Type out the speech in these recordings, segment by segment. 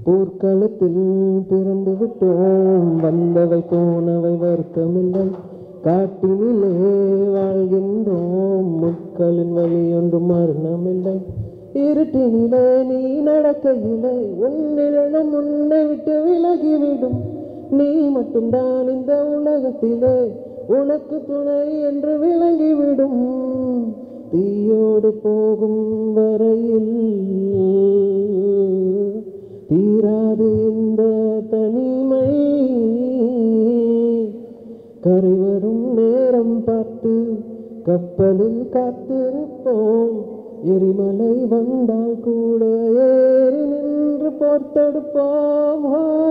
போர்க்களத்தில் பிறந்து விட்டோம் வந்தவை போனவை வருத்தமில்லை காட்டினிலே வாழ்கின்றோம் முட்களின் வழி ஒன்றும் மரணமில்லை இருட்டினிலே நீ நடக்கையிலே உன்னிழனும் உன்னை விட்டு விலகிவிடும் நீ மட்டும்தான் இந்த உலகத்திலே உனக்கு துணை என்று விளங்கிவிடும் தீயோடு போகும் வரையில் தீராது இந்த தனிமை கரை வரும் நேரம் பார்த்து கப்பலில் காத்திருப்போம் எரிமலை வந்தால் கூட ஏறி நின்று போர்த்தெடுப்போம்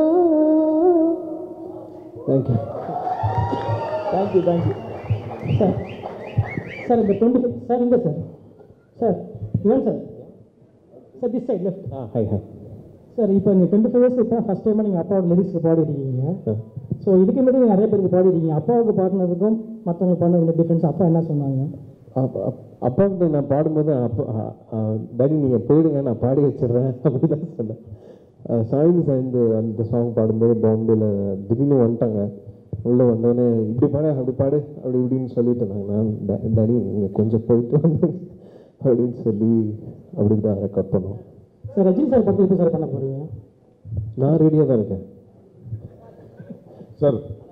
thank you thank you thank you sir sir இந்த டுவெண்ட்டி சார் இங்கே சார் சார் இவன் sir sir this side left ஆ ஹை ஹை சார் இப்போ நீங்கள் டுவெண்ட்டி ஃபைவ் இயர்ஸ் இப்போ ஃபஸ்ட் டைமாக நீங்கள் அப்பாவோட லிரிக்ஸ்க்கு பாடிருக்கீங்க ஸோ இதுக்கு முன்னாடி நீங்கள் நிறைய பேருக்கு பாடிருக்கீங்க அப்பாவுக்கு பாடினதுக்கும் மற்றவங்க பாடினதுக்கு டிஃப்ரென்ஸ் அப்பா என்ன சொன்னாங்க அப்பா அப்பாக்கிட்ட நான் பாடும்போது அப்பா டாடி நீங்கள் போயிடுங்க நான் பாடி வச்சிடுறேன் அப்படி தான் சொன்னேன் சாய்ந்து சாய்ந்து அந்த சாங் பாடும்போது பாம்பேல திடீர்னு வந்துட்டாங்க உள்ளே வந்தோடனே இப்படி பாடு அப்படி பாடு அப்படி இப்படின்னு சொல்லிட்டு இருந்தாங்க நான் "டா- டாடி நீங்கள் கொஞ்சம் போயிட்டு வந்து அப்படின்னு சொல்லி அப்படி தான் ரெக்கார்ட் பண்ணோம் சார் ரஜினி சார் பற்றி எப்படி சார் பண்ண போகிறீங்க நான் ரெடியாக தான் இருக்கேன் சார்